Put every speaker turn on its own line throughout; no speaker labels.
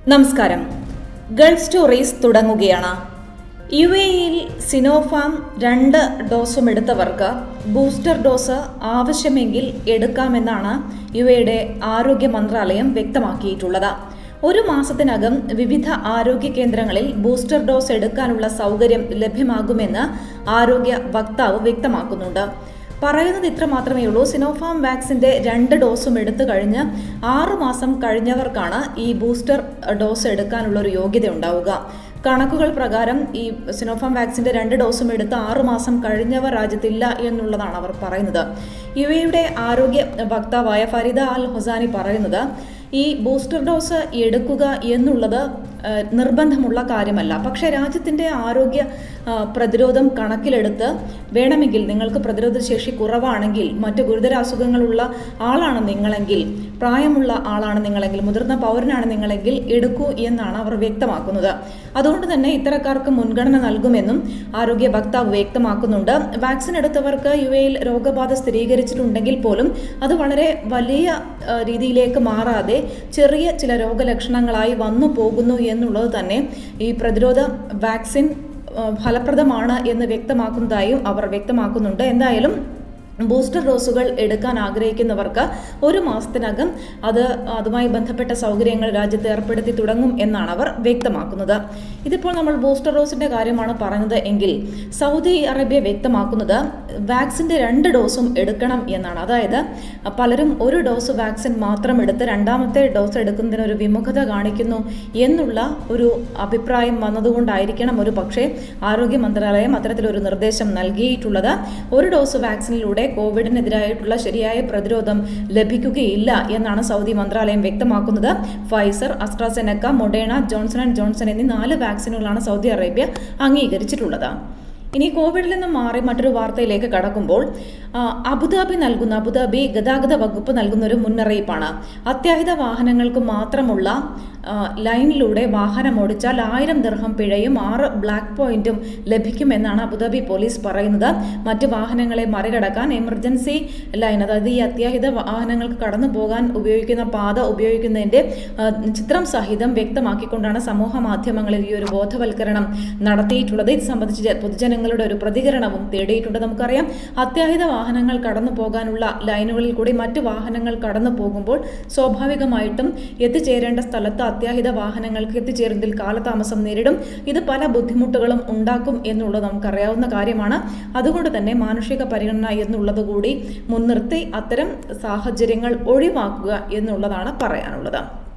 നമസ്കാരം gulf stories തുടങ്ങുകയാണ് U എയിൽ സിനോഫാം രണ്ട് ഡോസും എടുത്തവർക്ക് ബൂസ്റ്റർ ഡോസ് ആവശ്യമെങ്കിൽ എടുക്കാമെന്നാണ് യു എയുടെ ആരോഗ്യ മന്ത്രാലയം വ്യക്തമാക്കിയിട്ടുള്ളത് ഒരു മാസത്തിനകം വിവിധ ആരോഗ്യ കേന്ദ്രങ്ങളിൽ ബൂസ്റ്റർ ഡോസ് എടുക്കാനുള്ള സൗകര്യം ലഭ്യമാകുമെന്ന് ആരോഗ്യ വക്താവ് വ്യക്തമാക്കുന്നുണ്ട് പറയുന്നത് ഇത്ര മാത്രമേ ഉള്ളൂ സിനോഫാം വാക്സിന്റെ രണ്ട് ഡോസും എടുത്തു കഴിഞ്ഞ് ആറു മാസം കഴിഞ്ഞവർക്കാണ് ഈ ബൂസ്റ്റർ ഡോസ് എടുക്കാനുള്ള ഒരു യോഗ്യത ഉണ്ടാവുക കണക്കുകൾ പ്രകാരം ഈ സിനോഫാം വാക്സിന്റെ രണ്ട് ഡോസും എടുത്ത് ആറു മാസം കഴിഞ്ഞവർ രാജ്യത്തില്ല എന്നുള്ളതാണ് അവർ പറയുന്നത് യു എയുടെ ആരോഗ്യ വക്താവായ ഫരിദ അൽ ഹൊസാനി പറയുന്നത് ഈ ബൂസ്റ്റർ ഡോസ് എടുക്കുക എന്നുള്ളത് ഏഹ്, നിർബന്ധമുള്ള കാര്യമല്ല പക്ഷേ രാജ്യത്തിൻ്റെ ആരോഗ്യ ആ, പ്രതിരോധം കണക്കിലെടുത്ത് വേണമെങ്കിൽ നിങ്ങൾക്ക് പ്രതിരോധ ശേഷി കുറവാണെങ്കിൽ മറ്റ് ഗുരുതര അസുഖങ്ങളുള്ള ആളാണ് നിങ്ങളെങ്കിൽ പ്രായമുള്ള ആളാണ് നിങ്ങളെങ്കിൽ മുതിർന്ന പൗരനാണ് നിങ്ങളെങ്കിൽ എടുക്കൂ എന്നാണ് അവർ വ്യക്തമാക്കുന്നത് അതുകൊണ്ട് തന്നെ ഇത്തരക്കാർക്ക് മുൻഗണന നൽകുമെന്നും ആരോഗ്യ വക്താവ് വ്യക്തമാക്കുന്നുണ്ട് വാക്സിൻ എടുത്തവർക്ക് യു എയിൽ രോഗബാധ സ്ഥിരീകരിച്ചിട്ടുണ്ടെങ്കിൽ പോലും അത് വളരെ വലിയ ആ, രീതിയിലേക്ക് മാറാതെ ചെറിയ ചില രോഗലക്ഷണങ്ങളായി വന്നു പോകുന്നു എന്നുള്ളത് തന്നെ ഈ പ്രതിരോധ വാക്സിൻ ആ, ഫലപ്രദമാണ് എന്ന് വ്യക്തമാക്കുന്നതായും അവർ വ്യക്തമാക്കുന്നുണ്ട് എന്തായാലും ബൂസ്റ്റർ ഡോസുകൾ എടുക്കാൻ ആഗ്രഹിക്കുന്നവർക്ക് ഒരു മാസത്തിനകം അത് അതുമായി ബന്ധപ്പെട്ട സൗകര്യങ്ങൾ രാജ്യത്ത് ഏർപ്പെടുത്തി തുടങ്ങും എന്നാണ് അവർ വ്യക്തമാക്കുന്നത് ഇതിപ്പോൾ നമ്മൾ ബൂസ്റ്റർ ഡോസിന്റെ കാര്യമാണ് പറഞ്ഞത് എങ്കിൽ സൗദി അറേബ്യ വ്യക്തമാക്കുന്നത് വാക്സിന്റെ രണ്ട് ഡോസും എടുക്കണം എന്നാണ് അതായത് പലരും ഒരു ഡോസ് വാക്സിൻ മാത്രം എടുത്ത് രണ്ടാമത്തെ ഡോസ് എടുക്കുന്നതിന് ഒരു വിമുഖത കാണിക്കുന്നു എന്നുള്ള ഒരു അഭിപ്രായം വന്നതുകൊണ്ടായിരിക്കണം ഒരു പക്ഷേ ആരോഗ്യ മന്ത്രാലയം അത്തരത്തിലൊരു നിർദ്ദേശം നൽകിയിട്ടുള്ളത് ഒരു ഡോസ് വാക്സിനിലൂടെ കോവിഡിനെതിരായിട്ടുള്ള ശരിയായ പ്രതിരോധം ലഭിക്കുകയില്ല എന്നാണ് സൗദി മന്ത്രാലയം വ്യക്തമാക്കുന്നത് Pfizer AstraZeneca Moderna Johnson and Johnson എന്നീ നാല് വാക്സിനുകളാണ് സൗദി അറേബ്യ അംഗീകരിച്ചിട്ടുള്ളത് ഇനി കോവിഡിൽ നിന്ന് മാറി മറ്റൊരു വാർത്തയിലേക്ക് കടക്കുമ്പോൾ ആ, അബുദാബി നൽകുന്ന അബുദാബി ഗതാഗത വകുപ്പ് നൽകുന്ന ഒരു മുന്നറിയിപ്പാണ് അത്യാഹിത വാഹനങ്ങൾക്ക് മാത്രമുള്ള ആ, ലൈനിലൂടെ വാഹനം ഓടിച്ചാൽ ആയിരം ദിർഹം പിഴയും ആറ് ബ്ലാക്ക് പോയിന്റും ലഭിക്കുമെന്നാണ് അബുദാബി പോലീസ് പറയുന്നത് മറ്റ് വാഹനങ്ങളെ മറികടക്കാൻ എമർജൻസി ലൈൻ അതായത് ഈ അത്യാഹിത വാഹനങ്ങൾക്ക് കടന്നു പോകാൻ ഉപയോഗിക്കുന്ന പാത ഉപയോഗിക്കുന്നതിന്റെ ആ, ചിത്രം സഹിതം വ്യക്തമാക്കിക്കൊണ്ടാണ് സമൂഹ മാധ്യമങ്ങളിൽ ഈ ഒരു ബോധവൽക്കരണം നടത്തിയിട്ടുള്ളത് ഇത് സംബന്ധിച്ച് ജ- പൊതുജനങ്ങളുടെ ഒരു പ്രതികരണവും തേടിയിട്ടുണ്ട് നമുക്കറിയാം അത്യാഹിത വാഹനങ്ങൾ കടന്നു പോകാനുള്ള ലൈനുകളിൽ കൂടി മറ്റു വാഹനങ്ങൾ കടന്നു പോകുമ്പോൾ സ്വാഭാവികമായിട്ടും എത്തിച്ചേരേണ്ട സ്ഥലത്ത് അത്യാഹിത വാഹനങ്ങൾക്ക് എത്തിച്ചേരുന്നതിൽ കാലതാമസം നേരിടും ഇത് പല ബുദ്ധിമുട്ടുകളും ഉണ്ടാക്കും എന്നുള്ളത് നമുക്കറിയാവുന്ന കാര്യമാണ് അതുകൊണ്ട് തന്നെ മാനുഷിക പരിഗണന എന്നുള്ളത് കൂടി മുൻനിർത്തി അത്തരം സാഹചര്യങ്ങൾ ഒഴിവാക്കുക എന്നുള്ളതാണ് പറയാനുള്ളത്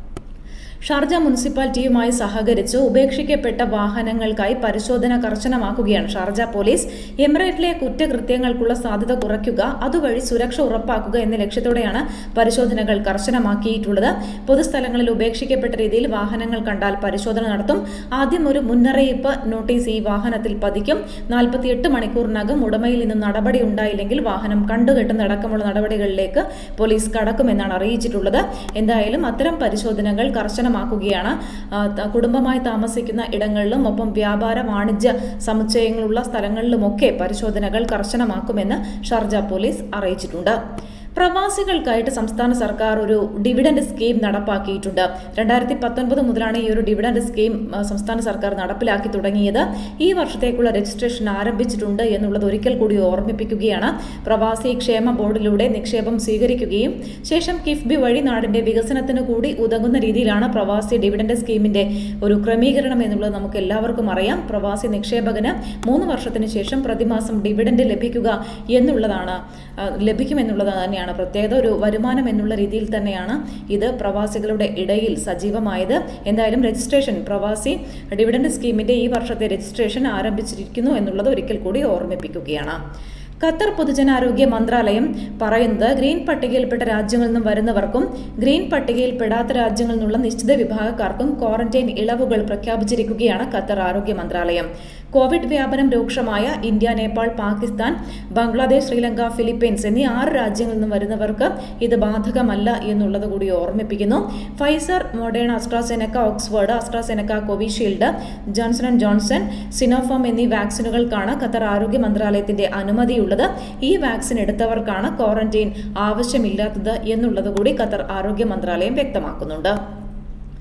ഷാർജ മുനിസിപ്പാലിറ്റിയുമായി സഹകരിച്ച് ഉപേക്ഷിക്കപ്പെട്ട വാഹനങ്ങൾക്കായി പരിശോധന കർശനമാക്കുകയാണ് ഷാർജ പോലീസ് എമിറേറ്റിലെ കുറ്റകൃത്യങ്ങൾക്കുള്ള സാധ്യത കുറയ്ക്കുക അതുവഴി സുരക്ഷ ഉറപ്പാക്കുക എന്ന ലക്ഷ്യത്തോടെയാണ് പരിശോധനകൾ കർശനമാക്കിയിട്ടുള്ളത് പൊതുസ്ഥലങ്ങളിൽ ഉപേക്ഷിക്കപ്പെട്ട രീതിയിൽ വാഹനങ്ങൾ കണ്ടാൽ പരിശോധന നടത്തും ആദ്യം ഒരു മുന്നറിയിപ്പ് നോട്ടീസ് ഈ വാഹനത്തിൽ പതിക്കും നാൽപ്പത്തിയെട്ട് മണിക്കൂറിനകം ഉടമയിൽ നിന്ന് നടപടി ഉണ്ടായില്ലെങ്കിൽ വാഹനം കണ്ടുകെട്ടുന്നതടക്കമുള്ള നടപടികളിലേക്ക് പോലീസ് കടക്കുമെന്നാണ് അറിയിച്ചിട്ടുള്ളത് എന്തായാലും അത്തരം പരിശോധനകൾ കർശനമാക്കുകയാണ് ആ, ത- കുടുംബമായി താമസിക്കുന്ന ഇടങ്ങളിലും ഒപ്പം വ്യാപാര വാണിജ്യ സമുച്ചയങ്ങളുള്ള സ്ഥലങ്ങളിലുമൊക്കെ പരിശോധനകൾ കർശനമാക്കുമെന്ന് ഷാർജ പോലീസ് അറിയിച്ചിട്ടുണ്ട് പ്രവാസികൾക്കായിട്ട് സംസ്ഥാന സർക്കാർ ഒരു ഡിവിഡൻഡ് സ്കീം നടപ്പാക്കിയിട്ടുണ്ട് രണ്ടായിരത്തി പത്തൊൻപത് മുതലാണ് ഈ ഒരു ഡിവിഡൻഡ് സ്കീം ആ, സംസ്ഥാന സർക്കാർ നടപ്പിലാക്കി തുടങ്ങിയത് ഈ വർഷത്തേക്കുള്ള രജിസ്ട്രേഷൻ ആരംഭിച്ചിട്ടുണ്ട് എന്നുള്ളത് ഒരിക്കൽ കൂടി ഓർമ്മിപ്പിക്കുകയാണ് പ്രവാസി ക്ഷേമ ബോർഡിലൂടെ നിക്ഷേപം സ്വീകരിക്കുകയും ശേഷം കിഫ്ബി വഴി നാടിന്റെ വികസനത്തിന് കൂടി ഉതകുന്ന രീതിയിലാണ് പ്രവാസി ഡിവിഡൻഡ് സ്കീമിന്റെ ഒരു ക്രമീകരണം എന്നുള്ളത് നമുക്ക് എല്ലാവർക്കും അറിയാം പ്രവാസി നിക്ഷേപകന് മൂന്ന് വർഷത്തിന് ശേഷം പ്രതിമാസം ഡിവിഡൻഡ് ലഭിക്കുക എന്നുള്ളതാണ് ആ, ലഭിക്കുമെന്നുള്ളത് തന്നെയാണ് പ്രത്യേകത ഒരു വരുമാനം എന്നുള്ള രീതിയിൽ തന്നെയാണ് ഇത് പ്രവാസികളുടെ ഇടയിൽ സജീവമായത് എന്തായാലും രജിസ്ട്രേഷൻ പ്രവാസി ഡിവിഡൻഡ് സ്കീമിന്റെ ഈ വർഷത്തെ രജിസ്ട്രേഷൻ ആരംഭിച്ചിരിക്കുന്നു എന്നുള്ളത് ഒരിക്കൽ കൂടി ഓർമ്മിപ്പിക്കുകയാണ് ഖത്തർ പൊതുജനാരോഗ്യ മന്ത്രാലയം പറയുന്നത് ഗ്രീൻ പട്ടികയിൽപ്പെട്ട രാജ്യങ്ങളിൽ നിന്നും വരുന്നവർക്കും ഗ്രീൻ പട്ടികയിൽപ്പെടാത്ത രാജ്യങ്ങളിൽ നിന്നുള്ള നിശ്ചിത വിഭാഗക്കാർക്കും ക്വാറന്റൈൻ ഇളവുകൾ പ്രഖ്യാപിച്ചിരിക്കുകയാണ് ഖത്തർ ആരോഗ്യ മന്ത്രാലയം കോവിഡ് വ്യാപനം രൂക്ഷമായ ഇന്ത്യ നേപ്പാൾ പാകിസ്ഥാൻ ബംഗ്ലാദേശ് ശ്രീലങ്ക ഫിലിപ്പീൻസ് എന്നീ ആറ് രാജ്യങ്ങളിൽ നിന്നും വരുന്നവർക്ക് ഇത് ബാധകമല്ല എന്നുള്ളത് കൂടി ഓർമ്മിപ്പിക്കുന്നു Pfizer Moderna AstraZeneca Oxford AstraZeneca Covishield Johnson and Johnson Sinopharm എന്നീ വാക്സിനുകൾക്കാണ് ഖത്തർ ആരോഗ്യ മന്ത്രാലയത്തിന്റെ അനുമതിയുള്ളത് ഈ വാക്സിൻ എടുത്തവർക്കാണ് ക്വാറന്റൈൻ ആവശ്യമില്ലാത്തത് എന്നുള്ളത് കൂടി ഖത്തർ ആരോഗ്യ മന്ത്രാലയം വ്യക്തമാക്കുന്നുണ്ട്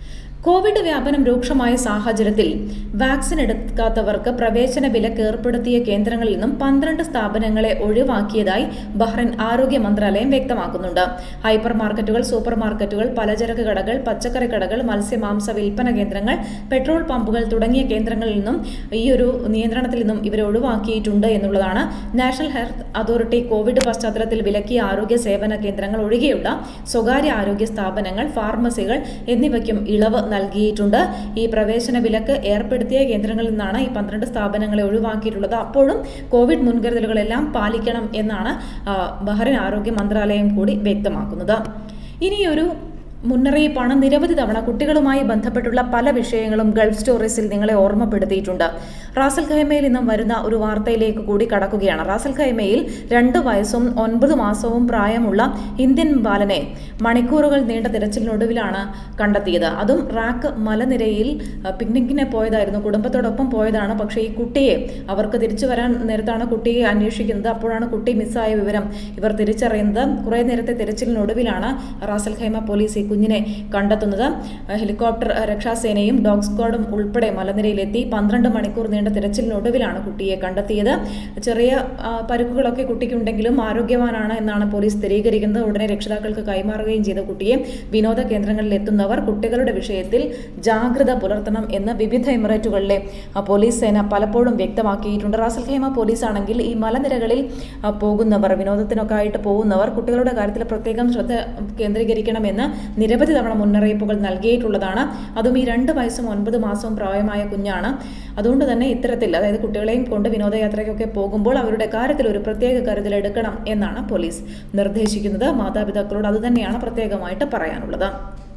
കോവിഡ് വ്യാപനം രൂക്ഷമായ സാഹചര്യത്തിൽ വാക്സിൻ എടുക്കാത്തവർക്ക് പ്രവേശന വിലക്ക് ഏർപ്പെടുത്തിയ കേന്ദ്രങ്ങളിൽ നിന്നും പന്ത്രണ്ട് സ്ഥാപനങ്ങളെ ഒഴിവാക്കിയതായി ബഹ്റൈൻ ആരോഗ്യ മന്ത്രാലയം വ്യക്തമാക്കുന്നുണ്ട് ഹൈപ്പർ മാർക്കറ്റുകൾ സൂപ്പർ മാർക്കറ്റുകൾ പലചരക്ക് കടകൾ പച്ചക്കറി കടകൾ മത്സ്യമാംസ വിൽപ്പന കേന്ദ്രങ്ങൾ പെട്രോൾ പമ്പുകൾ തുടങ്ങിയ കേന്ദ്രങ്ങളിൽ നിന്നും ഈ ഒരു നിയന്ത്രണത്തിൽ നിന്നും ഇവരെ ഒഴിവാക്കിയിട്ടുണ്ട് എന്നുള്ളതാണ് നാഷണൽ ഹെൽത്ത് അതോറിറ്റി കോവിഡ് പശ്ചാത്തലത്തിൽ വിലക്കിയ ആരോഗ്യ സേവന കേന്ദ്രങ്ങൾ ഒഴികെയുള്ള സ്വകാര്യ ആരോഗ്യ സ്ഥാപനങ്ങൾ ഫാർമസികൾ എന്നിവയ്ക്കും ഇളവ് നൽകിയിട്ടുണ്ട് ഈ പ്രവേശന വിലക്ക് ഏർപ്പെടുത്തിയ കേന്ദ്രങ്ങളിൽ നിന്നാണ് ഈ പന്ത്രണ്ട് സ്ഥാപനങ്ങളെ ഒഴിവാക്കിയിട്ടുള്ളത് അപ്പോഴും കോവിഡ് മുൻകരുതലുകളെല്ലാം പാലിക്കണം എന്നാണ് ആ, ബഹ്റൈൻ ആരോഗ്യ മന്ത്രാലയം കൂടി വ്യക്തമാക്കുന്നത് ഇനിയൊരു മുന്നറിയിപ്പാണ് നിരവധി തവണ കുട്ടികളുമായി ബന്ധപ്പെട്ടുള്ള പല വിഷയങ്ങളും ഗൾഫ് സ്റ്റോറീസിൽ നിങ്ങളെ ഓർമ്മപ്പെടുത്തിയിട്ടുണ്ട് റാസൽ ഖൈമയിൽ നിന്നും വരുന്ന ഒരു വാർത്തയിലേക്ക് കൂടി കടക്കുകയാണ് റാസൽ ഖൈമയിൽ രണ്ട് വയസ്സും ഒൻപത് മാസവും പ്രായമുള്ള ഇന്ത്യൻ ബാലനെ മണിക്കൂറുകൾ നീണ്ട തിരച്ചിലിനൊടുവിലാണ് കണ്ടെത്തിയത് അതും റാക്ക് മലനിരയിൽ അഹ്, പിക്നിക്കിന് പോയതായിരുന്നു കുടുംബത്തോടൊപ്പം പോയതാണ് പക്ഷേ ഈ കുട്ടിയെ അവർക്ക് തിരിച്ചു വരാൻ നേരത്താണ് കുട്ടിയെ അന്വേഷിക്കുന്നത് അപ്പോഴാണ് കുട്ടി മിസ്സായ വിവരം ഇവർ തിരിച്ചറിയുന്നത് കുറേ നേരത്തെ തിരച്ചിലിനൊടുവിലാണ് റാസൽ ഖൈമ പോലീസ് ഈ കുഞ്ഞിനെ കണ്ടെത്തുന്നത് അഹ്, ഹെലികോപ്റ്റർ അഹ്, രക്ഷാസേനയും ഡോഗ് സ്ക്വാഡും ഉൾപ്പെടെ മലനിരയിലെത്തി പന്ത്രണ്ട് മണിക്കൂർ നീണ്ട തിരച്ചിലിനൊടുവിലാണ് കുട്ടിയെ കണ്ടെത്തിയത് ചെറിയ ആ, പരുക്കുകളൊക്കെ കുട്ടിക്കുണ്ടെങ്കിലും ആരോഗ്യവാനാണ് എന്നാണ് പോലീസ് സ്ഥിരീകരിക്കുന്നത് ഉടനെ രക്ഷിതാക്കൾക്ക് കൈമാറുകയും ചെയ്ത കുട്ടിയെ വിനോദ കേന്ദ്രങ്ങളിൽ എത്തുന്നവർ കുട്ടികളുടെ വിഷയത്തിൽ ജാഗ്രത പുലർത്തണം എന്ന് വിവിധ എമിറേറ്റുകളിലെ ആ, പോലീസ് സേന പലപ്പോഴും വ്യക്തമാക്കിയിട്ടുണ്ട് റാസൽ ഖൈമ പോലീസ് ആണെങ്കിൽ ഈ മലനിരകളിൽ ആ, പോകുന്നവർ വിനോദത്തിനൊക്കെ ആയിട്ട് പോകുന്നവർ കുട്ടികളുടെ കാര്യത്തിൽ പ്രത്യേകം ശ്രദ്ധ കേന്ദ്രീകരിക്കണമെന്ന് നിരവധി തവണ മുന്നറിയിപ്പുകൾ നൽകിയിട്ടുള്ളതാണ് അതും ഈ രണ്ട് വയസ്സും ഒൻപത് മാസവും പ്രായമായ കുഞ്ഞാണ് അതുകൊണ്ട് തന്നെ ഇത്തരത്തിൽ അതായത് കുട്ടികളെയും കൊണ്ട് വിനോദയാത്രയ്ക്കൊക്കെ പോകുമ്പോൾ അവരുടെ കാര്യത്തിൽ ഒരു പ്രത്യേക കരുതൽ എടുക്കണം എന്നാണ് പോലീസ് നിർദ്ദേശിക്കുന്നത് മാതാപിതാക്കളോട് അതുതന്നെയാണ് പ്രത്യേകമായിട്ട് പറയാനുള്ളത്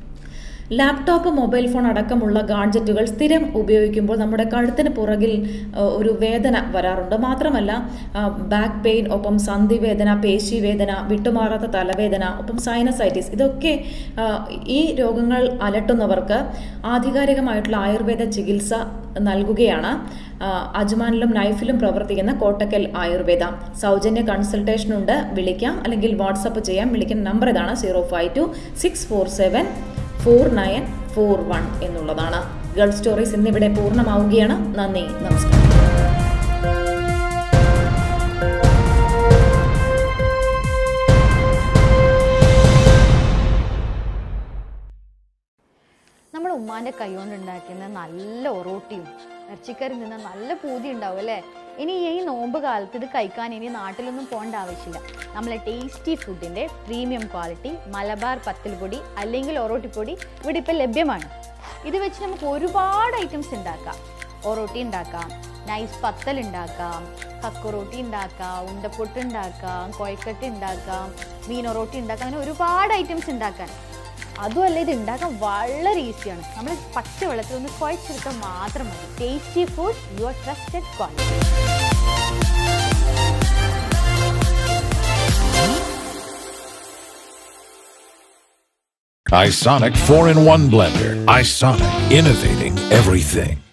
ലാപ്ടോപ്പ് മൊബൈൽ ഫോൺ അടക്കമുള്ള ഗാഡ്ജറ്റുകൾ സ്ഥിരം ഉപയോഗിക്കുമ്പോൾ നമ്മുടെ കഴുത്തിന് പുറകിൽ ആ, ഒരു വേദന വരാറുണ്ട് മാത്രമല്ല ബാക്ക് പെയിൻ ഒപ്പം സന്ധിവേദന പേശിവേദന വിട്ടുമാറാത്ത തലവേദന ഒപ്പം സൈനസൈറ്റിസ് ഇതൊക്കെ ആ, ഈ രോഗങ്ങൾ അലട്ടുന്നവർക്ക് ആധികാരികമായിട്ടുള്ള ആയുർവേദ ചികിത്സ നൽകുകയാണ് ആ, അജ്മാനിലും നൈഫിലും പ്രവർത്തിക്കുന്ന കോട്ടക്കൽ ആയുർവേദ സൗജന്യ കൺസൾട്ടേഷൻ ഉണ്ട് വിളിക്കാം അല്ലെങ്കിൽ വാട്സപ്പ് ചെയ്യാം വിളിക്കുന്ന നമ്പർ ഇതാണ് zero five two six four seven four nine four one എന്നുള്ളതാണ് ഗൾഫ് സ്റ്റോറീസ് ഇന്നിവിടെ പൂർണ്ണമാവുകയാണ് നന്ദി നമസ്കാരം
നമ്മൾ ഉമ്മാന്റെ കൈകൊണ്ട് ഉണ്ടാക്കുന്ന നല്ല ഒറോട്ടിയും ഇറച്ചിക്കറി നിന്ന് നല്ല പൂതി ഉണ്ടാവും അല്ലേ ഇനി ഈ നോമ്പ് കാലത്ത് ഇത് കഴിക്കാൻ ഇനി നാട്ടിലൊന്നും പോകേണ്ട ആവശ്യമില്ല നമ്മളെ ടേസ്റ്റി ഫുഡിന്റെ പ്രീമിയം ക്വാളിറ്റി മലബാർ പത്തിൽ പൊടി അല്ലെങ്കിൽ ഒറോട്ടിപ്പൊടി ഇവിടെ ഇപ്പം ലഭ്യമാണ് ഇത് വെച്ച് നമുക്ക് ഒരുപാട് ഐറ്റംസ് ഉണ്ടാക്കാം ഒറോട്ടി ഉണ്ടാക്കാം നൈസ് പത്തൽ ഉണ്ടാക്കാം കക്കുറോട്ടി ഉണ്ടാക്കാം ഉണ്ടപ്പൊട്ട് ഉണ്ടാക്കാം കോയക്കട്ട് ഉണ്ടാക്കാം മീൻ ഒറോട്ടി ഉണ്ടാക്കാം അങ്ങനെ ഒരുപാട് ഐറ്റംസ് ഉണ്ടാക്കാൻ അതുമല്ല ഇത് ഉണ്ടാക്കാൻ വളരെ ഈസിയാണ് നമ്മൾ പച്ച വെള്ളത്തിൽ ഒന്ന് കുഴച്ചെടുക്കാൻ മാത്രം മതി tasty food your trusted quality
Isonic 4 in 1 blender. Isonic, innovating everything.